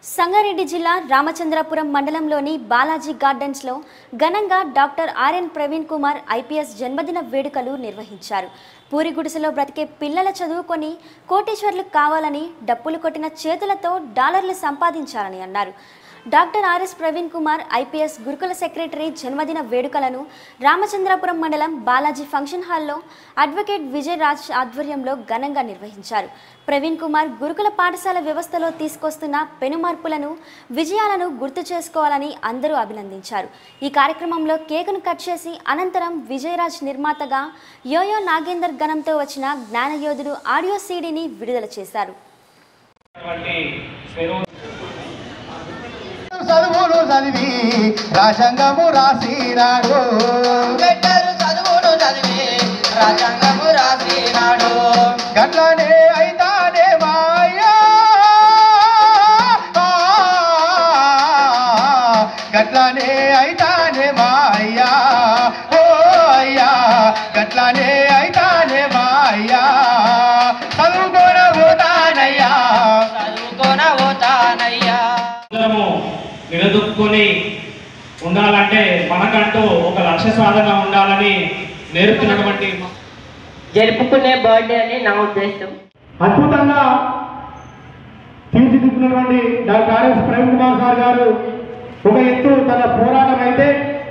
సంగారెడ్డి జిల్లా రామచంద్రపురం మండలంలోని బాలాజీ గార్డెన్స్లో ఘనంగా doctor RN Praveen Kumar IPS జన్మదిన వేడుకలు నిర్వహించారు పూరి గుడిసెలో బ్రతికే పిల్లల చదువుకొని కోటీశ్వర్లు కావాలని డప్పులు కొట్టిన చేతులతో డాలర్లు సంపాదించాలని అన్నారు doctor RS Praveen Kumar IPS గురుకుల సెక్రటరీ జన్మదిన వేడుకలను రామచంద్రపురం మండలం బాలాజీ ఫంక్షన్ హాల్లో అడ్వకేట్ విజయ్ రాజ్ ఆధ్వర్యంలో ఘనంగా నిర్వహించారు ప్రవీణ్ కుమార్ గురుకుల పాఠశాల వ్యవస్థలో తీసుకొస్తున్న పెనుమార్పులను విజయాలను గుర్తు చేసుకోవాలని అందరూ అభినందించారు ఈ కార్యక్రమంలో కేకును కట్ చేసి అనంతరం విజయరాజ్ నిర్మాతగా యోయో నాగేందర్ గణంతో వచ్చిన జ్ఞానయోధుడు ఆడియో సీడీని విడుదల చేశారు వంటి స్వరూ చదువులు చదివి రాజంగము రాసినాడు పెట్టరు చదువును చదివి రాజ్యాంగము రాసినాడు గట్లనే అయితానే మాయా గట్లనే అయితానే మాయా ఓ అయ్యా గట్లనే అయితానే మాయా చదువుకోన పోతానయ్యా చదువుకోన పోతానయ్యా అందరము నిలదొక్కుని ఉండాలంటే మనకంటూ ఒక లక్ష్య సాధన ఉండాలని నేర్పుతున్నటువంటి జరుపుకునే బర్త్డే అని నా ఉద్దేశం అద్భుతంగా తీర్చిదిద్దినటువంటి doctor RS Prem Kumar sir గారు ఒక ఎత్తు తన పోరాటం అయితే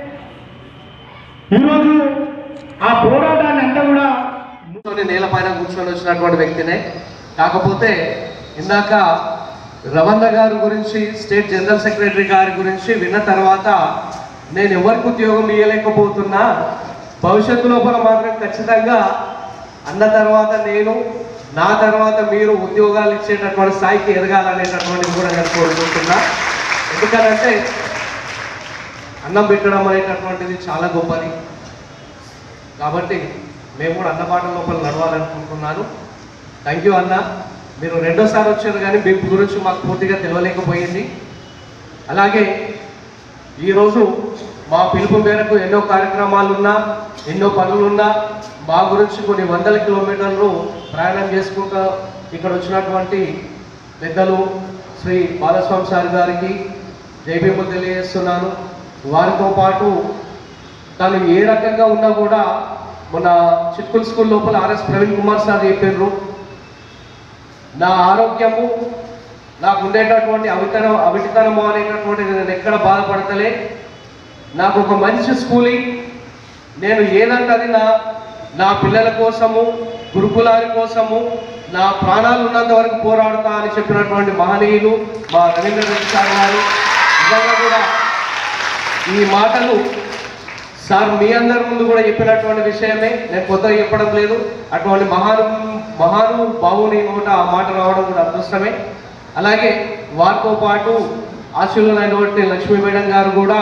ఈరోజు ఆ పోరాటాన్ని అంతా కూడా కూర్చొని నేలపైన కూర్చొని వచ్చినటువంటి వ్యక్తినే కాకపోతే ఇందాక రవణ గారి గురించి స్టేట్ జనరల్ సెక్రటరీ గారి గురించి విన్న తర్వాత నేను ఎవరికి ఉద్యోగం ఇవ్వలేకపోతున్నా భవిష్యత్తు లోపల మాత్రం ఖచ్చితంగా అన్న తర్వాత నేను నా తర్వాత మీరు ఉద్యోగాలు ఇచ్చేటటువంటి స్థాయికి ఎదగాలనేటటువంటిది కూడా నేను కోరుకుంటున్నా ఎందుకనంటే అన్నం పెట్టడం అనేటటువంటిది చాలా గొప్పది కాబట్టి మేము కూడా అన్నపాట లోపల నడవాలనుకుంటున్నాను థ్యాంక్ యూ అన్న మీరు రెండోసారి వచ్చారు కానీ మీ గురించి మాకు పూర్తిగా తెలియలేకపోయింది అలాగే ఈరోజు మా పిలుపు మేరకు ఎన్నో కార్యక్రమాలున్నా ఎన్నో పనులున్నా మా గురించి కొన్ని వందల కిలోమీటర్లు ప్రయాణం చేసుకుంటూ ఇక్కడ వచ్చినటువంటి పెద్దలు శ్రీ బాలస్వామి సార్ గారికి జైభీములు తెలియజేస్తున్నాను వారితో పాటు తను ఏ రకంగా ఉన్నా కూడా మన చిట్కుల్ స్కూల్ లోపల ఆర్ఎస్ ప్రవీణ్ కుమార్ సార్ చెప్పారు నా ఆరోగ్యము నాకు ఉండేటటువంటి అవితనం అవిటితనము అనేటటువంటిది నేను ఎక్కడ బాధపడతలే నాకు ఒక మంచి స్కూలింగ్ నేను ఏదంటే అది నా నా పిల్లల కోసము గురుకులాల కోసము నా ప్రాణాలు ఉన్నంత వరకు పోరాడుతా అని చెప్పినటువంటి మహనీయులు మా రవీంద్ర రెడ్డి సార్ గారు నిజంగా కూడా ఈ మాటలు సార్ మీ అందరి ముందు కూడా చెప్పినటువంటి విషయమే నేను కొత్తగా చెప్పడం లేదు అటువంటి మహాను మహాను బావుని నోట ఆ మాట రావడం కూడా అదృష్టమే అలాగే వారితో పాటు ఆశీర్వైనటువంటి లక్ష్మీ మేడం గారు కూడా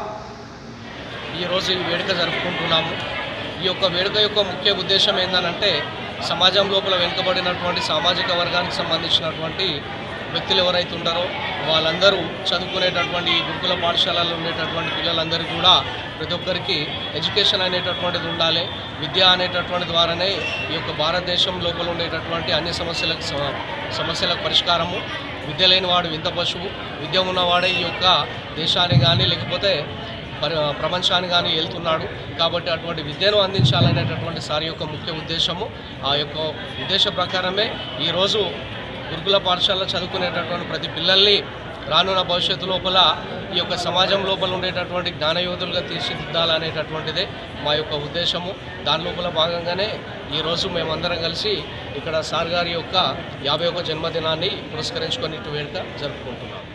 ఈరోజు ఈ వేడుక జరుపుకుంటున్నాము ఈ యొక్క వేడుక యొక్క ముఖ్య ఉద్దేశం ఏంటంటే సమాజం లోపల వెనుకబడినటువంటి సామాజిక వర్గానికి సంబంధించినటువంటి వ్యక్తులు ఎవరైతే ఉంటారో వాళ్ళందరూ చదువుకునేటటువంటి ఈ గురుకుల పాఠశాలలో ఉండేటటువంటి పిల్లలందరికీ కూడా ప్రతి ఒక్కరికి ఎడ్యుకేషన్ అనేటటువంటిది ఉండాలి విద్య అనేటటువంటి ద్వారానే ఈ యొక్క భారతదేశం లోపల ఉండేటటువంటి అన్ని సమస్యలకు సమ- సమస్యలకు పరిష్కారము విద్య లేనివాడు వింత పశువు విద్య ఉన్నవాడే ఈ యొక్క దేశాన్ని కానీ లేకపోతే పరి ప్రపంచాన్ని కానీ వెళ్తున్నాడు కాబట్టి అటువంటి విద్యను అందించాలనేటటువంటి సార్ యొక్క ముఖ్య ఉద్దేశము ఆ యొక్క ఉద్దేశ ప్రకారమే ఈరోజు గురుకుల పాఠశాలలో చదువుకునేటటువంటి ప్రతి పిల్లల్ని రానున్న భవిష్యత్తు లోపల ఈ యొక్క సమాజం లోపల ఉండేటటువంటి జ్ఞానయోధులుగా తీర్చిదిద్దాలనేటటువంటిదే మా యొక్క ఉద్దేశము దాని లోపల భాగంగానే ఈరోజు మేమందరం కలిసి ఇక్కడ సార్ గారి యొక్క యాభై ఒక జన్మదినాన్ని పురస్కరించుకొని ఇటు వేడుక జరుపుకుంటున్నాం